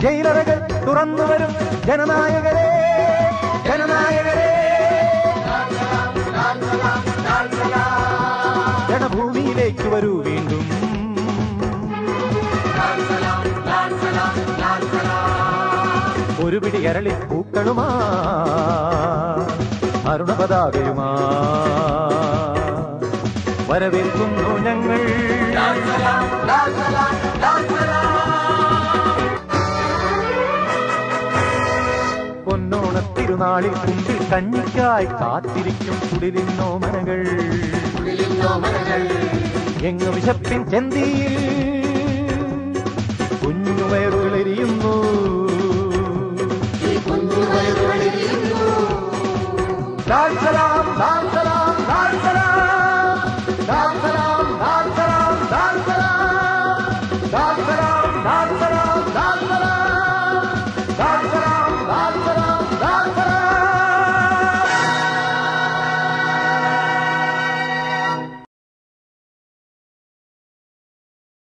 ജയിലറകൾ തുറന്നു വരും ജനനായകരെ ജനനായകരെ ജനഭൂമിയിലേക്ക് വരൂ വീണ്ടും ഒരു പിടി അരളി പൂക്കളുമാ അരുണപതാകയുമാ വരവേൽക്കുന്നു ഞങ്ങൾ പൊന്നോണത്തിരുനാളിൽ കുമ്പിൽ കഞ്ഞിക്കായി കാത്തിരിക്കും കുടിലിന്നോ മനകൾ എങ്ങു വിശപ്പിൻ ചെന്തിയിൽ കുഞ്ഞുവയറുകളെരിയുന്നു ലാൽ സലാം